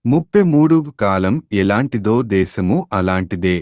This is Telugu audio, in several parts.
ముప్పై మూడు కాలం ఎలాంటిదో దేశము అలాంటిదే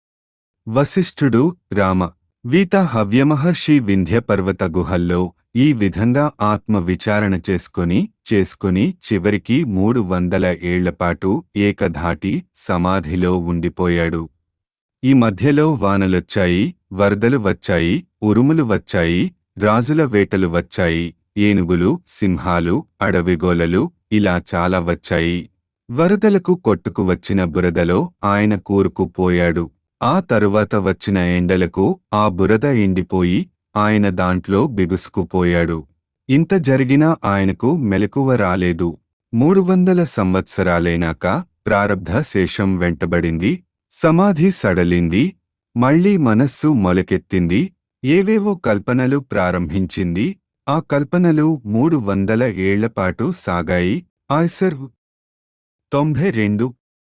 వశిష్ఠుడు రామ వీత హవ్యమహర్షి వింధ్య పర్వత గుహల్లో ఈ విధంగా ఆత్మ విచారణ చేసుకొని చేసుకుని చివరికి మూడు వందల ఏళ్లపాటు ఏకధాటి సమాధిలో ఉండిపోయాడు ఈ మధ్యలో వానలొచ్చాయి వరదలు వచ్చాయి ఉరుములు వచ్చాయి రాజుల వేటలు వచ్చాయి ఏనుగులు సింహాలు అడవిగోలలు ఇలా చాలా వచ్చాయి వరదలకు కొట్టుకు వచ్చిన బురదలో ఆయన కూరుకుపోయాడు ఆ తరువాత వచ్చిన ఎండలకు ఆ బురద ఎండిపోయి ఆయన దాంట్లో బిగుసుకుపోయాడు ఇంత జరిగినా ఆయనకు మెలకువ రాలేదు మూడు వందల సంవత్సరాలైనాక ప్రారబ్ధ శేషం వెంటబడింది సమాధి సడలింది మళ్ళీ మనస్సు మొలకెత్తింది ఏవేవో కల్పనలు ప్రారంభించింది ఆ కల్పనలు మూడు వందల ఏళ్లపాటు సాగాయి ఆయ్సర్ తొంభై రెండు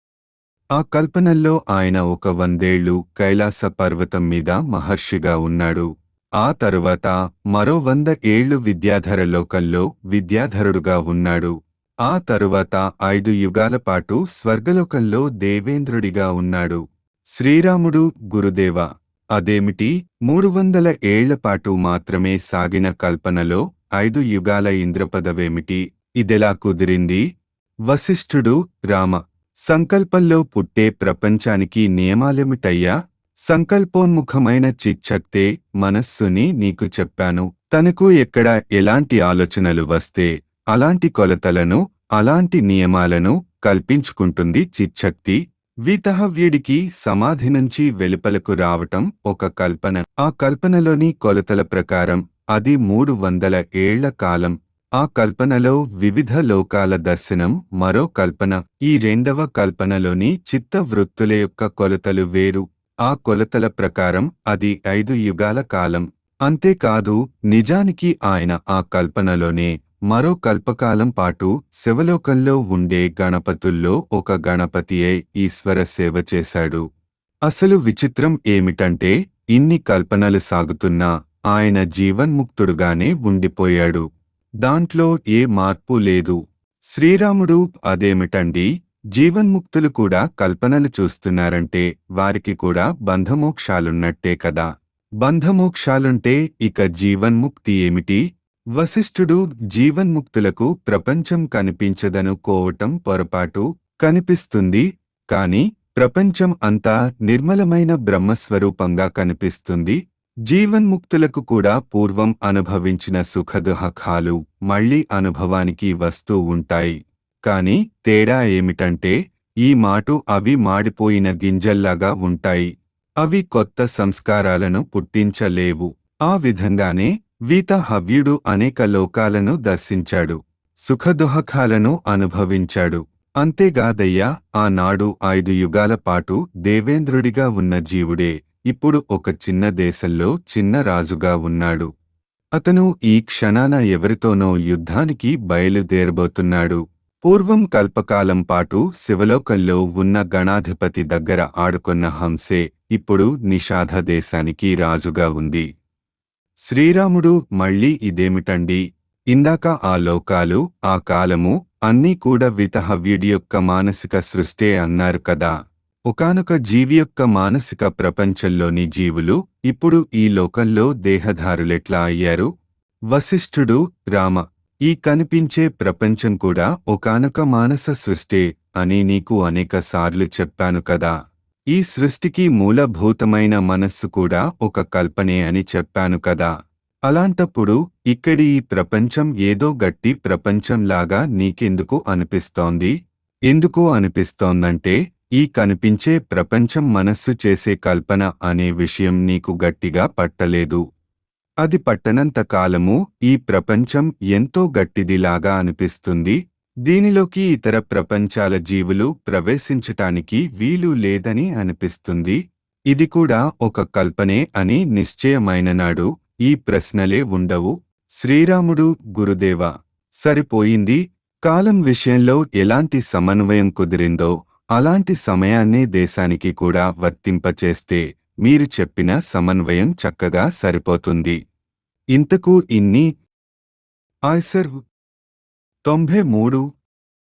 ఆ కల్పనల్లో ఆయన ఒక వందేళ్లు కైలాస పర్వతం మీద మహర్షిగా ఉన్నాడు ఆ తరువాత మరో వంద ఏళ్లు విద్యాధర లోకంలో విద్యాధరుడుగా ఉన్నాడు ఆ తరువాత ఐదు యుగాల పాటు స్వర్గలోకంలో దేవేంద్రుడిగా ఉన్నాడు శ్రీరాముడు గురుదేవ అదేమిటి మూడు వందల ఏళ్లపాటు మాత్రమే సాగిన కల్పనలో ఐదు యుగాల ఇంద్రపదవేమిటి ఇదెలా కుదిరింది వశిష్ఠుడు రామ సంకల్పంలో పుట్టే ప్రపంచానికి నియమాలేమిటయ్యా సంకల్పోన్ముఖమైన చిచ్చక్తే మనస్సుని నీకు చెప్పాను తనకు ఎక్కడ ఎలాంటి ఆలోచనలు వస్తే అలాంటి కొలతలను అలాంటి నియమాలను కల్పించుకుంటుంది చిచ్చక్తి వీతహవ్యుడికి సమాధి నుంచి వెలుపలకు రావటం ఒక కల్పన ఆ కల్పనలోని కొలతల ప్రకారం అది మూడు వందల ఏళ్ల కాలం ఆ కల్పనలో వివిధ లోకాల దర్శనం మరో కల్పన ఈ రెండవ కల్పనలోని చిత్త వృత్తుల యొక్క కొలతలు వేరు ఆ కొలతల ప్రకారం అది ఐదు యుగాల కాలం అంతేకాదు నిజానికి ఆయన ఆ కల్పనలోనే మరో కల్పకాలం పాటు శివలోకంలో ఉండే గణపతుల్లో ఒక గణపతియే ఈశ్వర సేవ చేశాడు అసలు విచిత్రం ఏమిటంటే ఇన్ని కల్పనలు సాగుతున్నా ఆయన జీవన్ముక్తుడుగానే ఉండిపోయాడు దాంట్లో ఏ మార్పు లేదు శ్రీరాముడు అదేమిటండి జీవన్ముక్తులు కూడా కల్పనలు చూస్తున్నారంటే వారికి కూడా బంధమోక్షాలున్నట్టే కదా బంధమోక్షాలుంటే ఇక జీవన్ముక్తి ఏమిటి వశిష్ఠుడు జీవన్ముక్తులకు ప్రపంచం కనిపించదనుకోవటం పొరపాటు కనిపిస్తుంది కాని ప్రపంచం అంతా నిర్మలమైన బ్రహ్మస్వరూపంగా కనిపిస్తుంది జీవన్ముక్తులకు కూడా పూర్వం అనుభవించిన సుఖదుహఖాలు మళ్లీ అనుభవానికి వస్తూ ఉంటాయి కాని తేడా ఏమిటంటే ఈ మాటు అవి మాడిపోయిన గింజల్లాగా ఉంటాయి అవి కొత్త సంస్కారాలను పుట్టించలేవు ఆ విధంగానే వీత హవ్యుడు అనేక లోకాలను దర్శించాడు సుఖదుహఖాలను అనుభవించాడు అంతేగాదయ్యా ఆనాడు ఐదు యుగాల పాటు దేవేంద్రుడిగా ఉన్న జీవుడే ఇప్పుడు ఒక చిన్న దేశంలో చిన్న రాజుగా ఉన్నాడు అతను ఈ క్షణాన ఎవరితోనో యుద్ధానికి బయలుదేరబోతున్నాడు పూర్వం కల్పకాలం పాటు శివలోకంలో ఉన్న గణాధిపతి దగ్గర ఆడుకున్న హంసే ఇప్పుడు నిషాధ దేశానికి రాజుగా ఉంది శ్రీరాముడు మళ్ళీ ఇదేమిటండి ఇందాక ఆ లోకాలు ఆ కాలము అన్నీ కూడా వితహవ్యుడి యొక్క మానసిక సృష్టే అన్నారు కదా ఒకానొక జీవి యొక్క మానసిక ప్రపంచంలోని జీవులు ఇప్పుడు ఈ లోకంలో దేహధారులెట్లా అయ్యారు వశిష్ఠుడు రామ ఈ కనిపించే ప్రపంచం కూడా ఒకానొక మానస సృష్టే అని నీకు అనేక సార్లు చెప్పాను కదా ఈ సృష్టికి మూలభూతమైన మనస్సు కూడా ఒక కల్పనే అని చెప్పాను కదా అలాంటప్పుడు ఇక్కడి ఈ ప్రపంచం ఏదో గట్టి ప్రపంచంలాగా నీకెందుకు అనిపిస్తోంది ఎందుకు అనిపిస్తోందంటే ఈ కనిపించే ప్రపంచం మనస్సు చేసే కల్పన అనే విషయం నీకు గట్టిగా పట్టలేదు అది పట్టనంత కాలము ఈ ప్రపంచం ఎంతో గట్టిదిలాగా అనిపిస్తుంది దీనిలోకి ఇతర ప్రపంచాల జీవులు ప్రవేశించటానికి వీలు లేదని అనిపిస్తుంది ఇది కూడా ఒక కల్పనే అని నిశ్చయమైన నాడు ఈ ప్రశ్నలే ఉండవు శ్రీరాముడు గురుదేవ సరిపోయింది కాలం విషయంలో ఎలాంటి సమన్వయం కుదిరిందో అలాంటి సమయాన్నే దేశానికి కూడా వర్తింపచేస్తే మీరు చెప్పిన సమన్వయం చక్కగా సరిపోతుంది ఇంతకు ఇన్ని ఆయ్సర్ తొంభై మూడు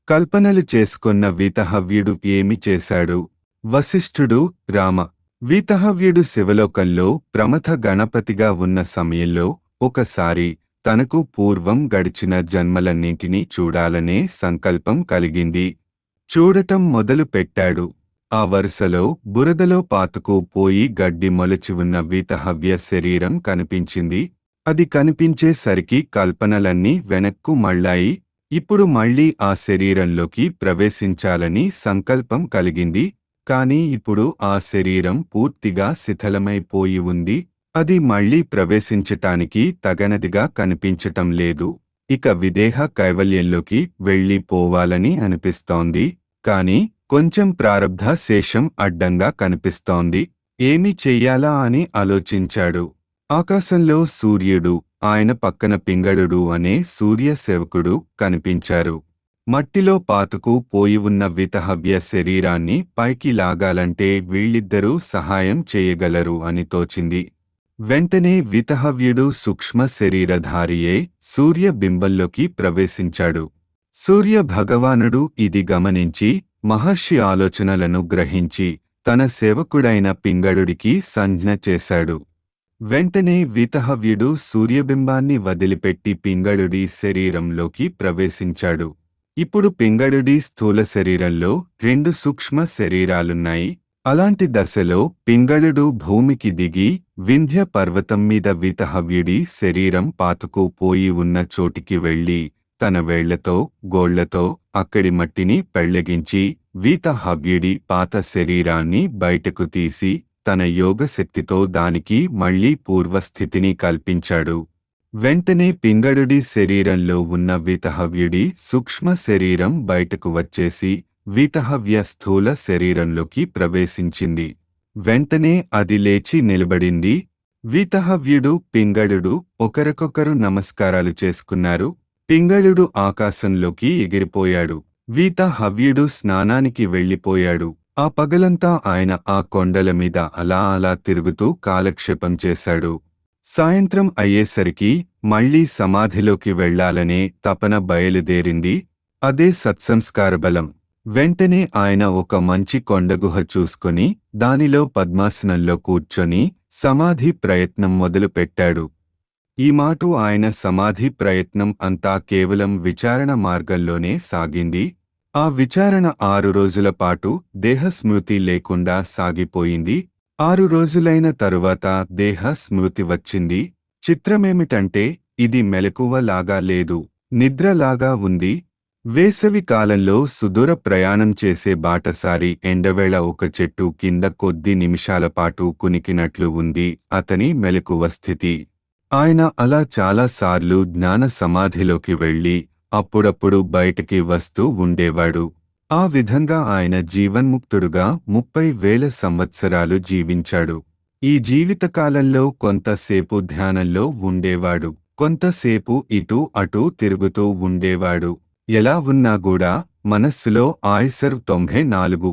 కల్పనలు చేసుకొన్న వీతహవ్యుడు ఏమి చేశాడు వశిష్ఠుడు రామ వీతహవ్యుడు శివలోకంలో ప్రమథ గణపతిగా ఉన్న సమయంలో ఒకసారి తనకు పూర్వం గడిచిన జన్మలన్నింటినీ చూడాలనే సంకల్పం కలిగింది చూడటం మొదలు పెట్టాడు ఆ వరుసలో బురదలో పాతుకు పోయి గడ్డి మొలచి ఉన్న వీతహవ్య శరీరం కనిపించింది అది కనిపించేసరికి కల్పనలన్నీ వెనక్కు మళ్ళాయి ఇప్పుడు మళ్ళీ ఆ శరీరంలోకి ప్రవేశించాలని సంకల్పం కలిగింది కాని ఇప్పుడు ఆ శరీరం పూర్తిగా శిథిలమైపోయి ఉంది అది మళ్ళీ ప్రవేశించటానికి తగనదిగా కనిపించటం లేదు ఇక విదేహ కైవల్యంలోకి వెళ్ళిపోవాలని అనిపిస్తోంది కాని కొంచెం ప్రారబ్ధ శేషం అడ్డంగా కనిపిస్తోంది ఏమి చెయ్యాలా అని ఆలోచించాడు ఆకాశంలో సూర్యుడు ఆయన పక్కన పింగళుడు అనే సూర్య సేవకుడు కనిపించారు మట్టిలో పాతుకు పోయి ఉన్న వితహవ్య శరీరాన్ని పైకి లాగాలంటే వీళ్ళిద్దరూ సహాయం చేయగలరు అని తోచింది వెంటనే వితహవ్యుడు సూక్ష్మ శరీరధారియే సూర్య బింబంలోకి ప్రవేశించాడు సూర్య భగవానుడు ఇది గమనించి మహర్షి ఆలోచనలను గ్రహించి తన సేవకుడైన పింగళుడికి సంజ్ఞ చేశాడు వెంటనే వితహవ్యుడు సూర్యబింబాన్ని వదిలిపెట్టి పింగళుడి శరీరంలోకి ప్రవేశించాడు ఇప్పుడు పింగళుడి స్థూల శరీరంలో రెండు సూక్ష్మ శరీరాలున్నాయి అలాంటి దశలో పింగళుడు భూమికి దిగి వింధ్య పర్వతం మీద వితహవ్యుడి శరీరం పాతుకు పోయి ఉన్న చోటికి వెళ్లి తన వేళ్లతో గోళ్లతో అక్కడి మట్టిని పెళ్లగించి వీతహవ్యుడి పాత శరీరాన్ని బయటకు తీసి తన యోగశక్తితో దానికి మళ్లీ పూర్వస్థితిని కల్పించాడు వెంటనే పింగళుడి శరీరంలో ఉన్న వీతహవ్యుడి సూక్ష్మ శరీరం బయటకు వచ్చేసి వీతహవ్య స్థూల శరీరంలోకి ప్రవేశించింది వెంటనే అది లేచి నిలబడింది వీతహవ్యుడు పింగళుడు ఒకరికొకరు నమస్కారాలు చేసుకున్నారు పింగళుడు ఆకాశంలోకి ఎగిరిపోయాడు వీతహవ్యుడు స్నానానికి వెళ్ళిపోయాడు ఆ పగలంతా ఆయన ఆ కొండల మీద అలా అలా తిరుగుతూ కాలక్షేపం చేశాడు సాయంత్రం అయ్యేసరికి మళ్లీ సమాధిలోకి వెళ్లాలనే తపన బయలుదేరింది అదే సత్సంస్కార బలం వెంటనే ఆయన ఒక మంచి కొండగుహ చూసుకొని దానిలో పద్మాసనంలో కూర్చొని సమాధి ప్రయత్నం మొదలుపెట్టాడు ఈ మాటు ఆయన సమాధి ప్రయత్నం అంతా కేవలం విచారణ మార్గంలోనే సాగింది ఆ విచారణ ఆరు రోజుల పాటు దేహస్మృతి లేకుండా సాగిపోయింది ఆరు రోజులైన తరువాత దేహ స్మృతి వచ్చింది చిత్రమేమిటంటే ఇది మెలకువలాగా లేదు నిద్రలాగా ఉంది వేసవి కాలంలో సుదూర ప్రయాణం చేసే బాటసారి ఎండవేళ ఒక చెట్టు కింద కొద్ది నిమిషాల పాటు కునికినట్లు ఉంది అతని మెలకువ స్థితి ఆయన అలా చాలాసార్లు జ్ఞాన సమాధిలోకి వెళ్లి అప్పుడప్పుడు బయటికి వస్తూ ఉండేవాడు ఆ విధంగా ఆయన జీవన్ముక్తుడుగా ముప్పై వేల సంవత్సరాలు జీవించాడు ఈ జీవితకాలంలో కొంతసేపు ధ్యానంలో ఉండేవాడు కొంతసేపు ఇటూ అటూ తిరుగుతూ ఉండేవాడు ఎలా ఉన్నా కూడా మనస్సులో ఆయుసరు తొంభై నాలుగు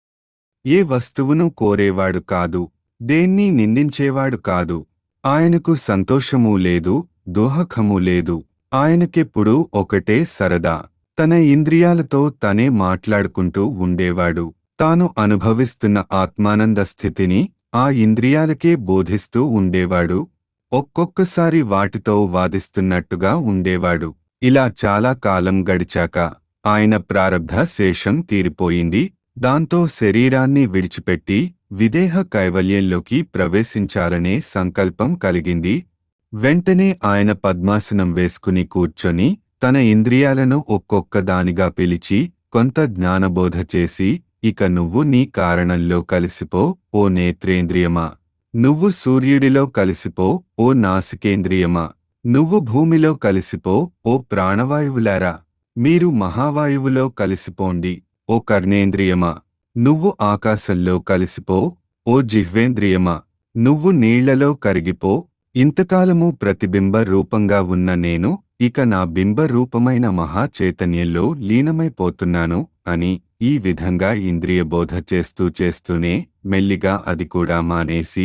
ఏ వస్తువును కోరేవాడు కాదు దేన్ని నిందించేవాడు కాదు ఆయనకు సంతోషమూ లేదు దోహకమూ లేదు ఆయనకెప్పుడు ఒకటే సరదా తన ఇంద్రియాలతో తనే మాట్లాడుకుంటూ ఉండేవాడు తాను అనుభవిస్తున్న ఆత్మానంద స్థితిని ఆ ఇంద్రియాలకే బోధిస్తూ ఉండేవాడు ఒక్కొక్కసారి వాటితో వాదిస్తున్నట్టుగా ఉండేవాడు ఇలా చాలా కాలం గడిచాక ఆయన ప్రారబ్ధ శేషం తీరిపోయింది దాంతో శరీరాన్ని విడిచిపెట్టి విదేహ కైవల్యంలోకి ప్రవేశించాలనే సంకల్పం కలిగింది వెంటనే ఆయన పద్మాసనం వేసుకుని కూర్చొని తన ఇంద్రియాలను ఒక్కొక్కదానిగా పిలిచి కొంత జ్ఞానబోధ చేసి ఇక నువ్వు నీ కారణంలో కలిసిపో ఓ నేత్రేంద్రియమా నువ్వు సూర్యుడిలో కలిసిపో ఓ నాసికేంద్రియమా నువ్వు భూమిలో కలిసిపో ఓ ప్రాణవాయువులారా మీరు మహావాయువులో కలిసిపోండి ఓ కర్ణేంద్రియమా నువ్వు ఆకాశంలో కలిసిపో ఓ జిహ్వేంద్రియమా నువ్వు నీళ్లలో కరిగిపో ఇంతకాలము ప్రతిబింబ రూపంగా ఉన్న నేను ఇక నా బింబ రూపమైన మహా చైతన్యంలో లీనమైపోతున్నాను అని ఈ విధంగా ఇంద్రియ బోధ చేస్తూ చేస్తూనే మెల్లిగా అది కూడా మానేసి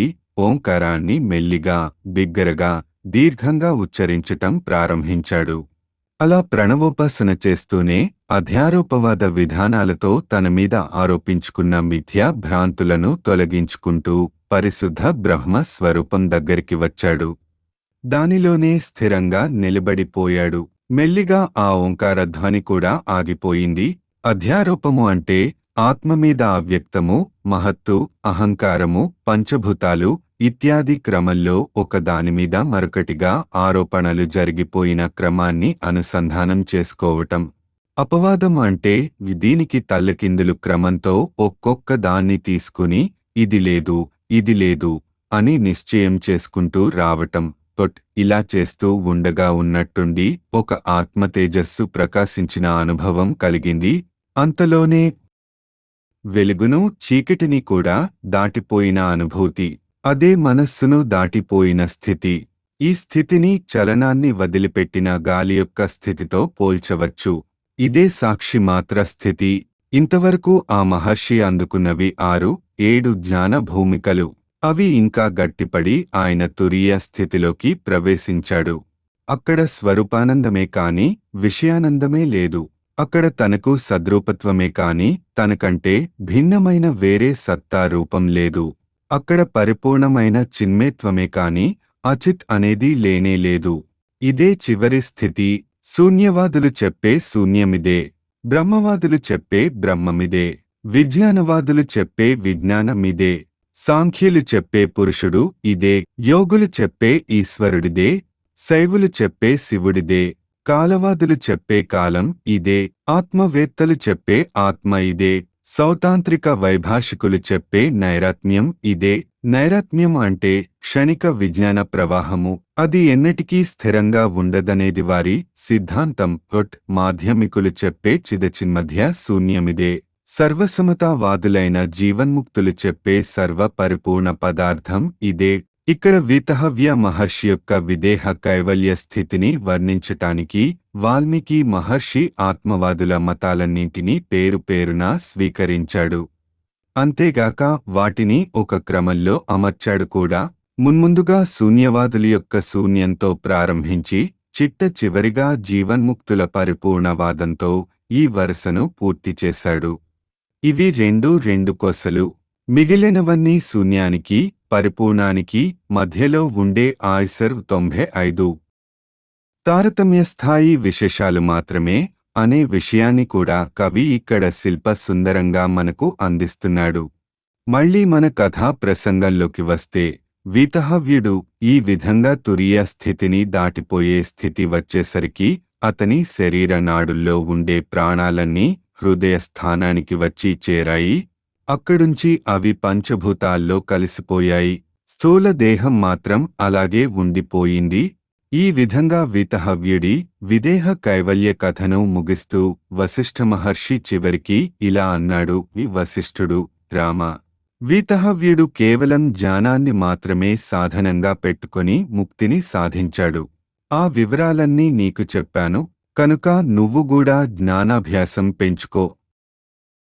ఓంకారాన్ని మెల్లిగా బిగ్గరగా దీర్ఘంగా ఉచ్చరించటం ప్రారంభించాడు అలా ప్రణవోపాసన చేస్తూనే అధ్యారోపవాద విధానాలతో తన మీద ఆరోపించుకున్న మిథ్యా భ్రాంతులను తొలగించుకుంటూ పరిశుద్ధ బ్రహ్మ స్వరూపం దగ్గరికి వచ్చాడు దానిలోనే స్థిరంగా నిలబడిపోయాడు మెల్లిగా ఆ ఓంకార ధ్వని కూడా ఆగిపోయింది అధ్యారోపము అంటే ఆత్మ మీద అవ్యక్తము మహత్తు అహంకారము పంచభూతాలు ఇత్యాది క్రమంలో ఒక దానిమీద మరొకటిగా ఆరోపణలు జరిగిపోయిన క్రమాన్ని అనుసంధానం చేసుకోవటం అపవాదం అంటే దీనికి తల్లకిందులు క్రమంతో ఒక్కొక్క దాన్ని తీసుకుని ఇది లేదు ఇది లేదు అని నిశ్చయం చేసుకుంటూ రావటం పొట్ ఇలా చేస్తూ ఉండగా ఉన్నట్టుండి ఒక ఆత్మతేజస్సు ప్రకాశించిన అనుభవం కలిగింది అంతలోనే వెలుగును చీకటిని కూడా దాటిపోయిన అనుభూతి అదే మనస్సును దాటిపోయిన స్థితి ఈ స్థితిని చలనాన్ని వదిలిపెట్టిన గాలి యొక్క స్థితితో పోల్చవచ్చు ఇదే సాక్షి మాత్ర స్థితి ఇంతవరకు ఆ మహర్షి అందుకున్నవి ఆరు ఏడు జ్ఞాన భూమికలు అవి ఇంకా గట్టిపడి ఆయన తురీయ స్థితిలోకి ప్రవేశించాడు అక్కడ స్వరూపానందమే కాని విషయానందమే లేదు అక్కడ తనకు సద్రూపత్వమే కాని తనకంటే భిన్నమైన వేరే సత్తా రూపం లేదు అక్కడ పరిపూర్ణమైన చిన్మేత్వమే కాని అచిత్ అనేది లేనే లేదు ఇదే చివరి స్థితి శూన్యవాదులు చెప్పే శూన్యమిదే బ్రహ్మవాదులు చెప్పే బ్రహ్మమిదే విజ్ఞానవాదులు చెప్పే విజ్ఞానమిదే సాంఖ్యులు చెప్పే పురుషుడు ఇదే యోగులు చెప్పే ఈశ్వరుడిదే శైవులు చెప్పే శివుడిదే కాలవాదులు చెప్పే కాలం ఇదే ఆత్మవేత్తలు చెప్పే ఆత్మ ఇదే సౌతాంత్రిక వైభాషికులు చెప్పే నైరాత్మ్యం ఇదే నైరాత్మ్యం అంటే క్షణిక విజ్ఞాన ప్రవాహము అది ఎన్నటికీ స్థిరంగా ఉండదనేది వారి సిద్ధాంతం హొట్ మాధ్యమికులు చెప్పే చిదచిన్మధ్య శూన్యమిదే సర్వసమతావాదులైన జీవన్ముక్తులు చెప్పే సర్వ పరిపూర్ణ పదార్థం ఇదే ఇక్కడ వీతహవ్య మహర్షి యొక్క విదేహ కైవల్య స్థితిని వర్ణించటానికి వాల్మీకి మహర్షి ఆత్మవాదుల మతాలన్నింటినీ పేరు పేరున స్వీకరించాడు అంతేగాక వాటిని ఒక క్రమంలో అమర్చాడు కూడా మున్ముందుగా శూన్యవాదుల యొక్క శూన్యంతో ప్రారంభించి చిట్ట చివరిగా జీవన్ముక్తుల పరిపూర్ణవాదంతో ఈ వరుసను పూర్తి చేశాడు ఇవి రెండు రెండు కొసలు మిగిలినవన్నీ శూన్యానికి పరిపూర్ణానికి మధ్యలో ఉండే ఆయుసర్ తొంభై ఐదు తారతమ్య స్థాయి విశేషాలు మాత్రమే అనే విషయాన్ని కూడా కవి ఇక్కడ శిల్ప సుందరంగా మనకు అందిస్తున్నాడు మళ్ళీ మన కథా ప్రసంగంలోకి వస్తే వీతహవ్యుడు ఈ విధంగా తురియ స్థితిని దాటిపోయే స్థితి వచ్చేసరికి అతని శరీర నాడుల్లో ఉండే ప్రాణాలన్నీ హృదయ స్థానానికి వచ్చి చేరాయి అక్కడుంచి అవి పంచభూతాల్లో కలిసిపోయాయి స్థూల దేహం మాత్రం అలాగే ఉండిపోయింది ఈ విధంగా వీతహవ్యుడి విదేహ కైవల్య కథను ముగిస్తూ వశిష్ఠ మహర్షి చివరికి ఇలా అన్నాడు ఈ వశిష్ఠుడు రామ వీతహవ్యుడు కేవలం జ్ఞానాన్ని మాత్రమే సాధనంగా పెట్టుకొని ముక్తిని సాధించాడు ఆ వివరాలన్నీ నీకు చెప్పాను కనుక నువ్వు కూడా జ్ఞానాభ్యాసం పెంచుకో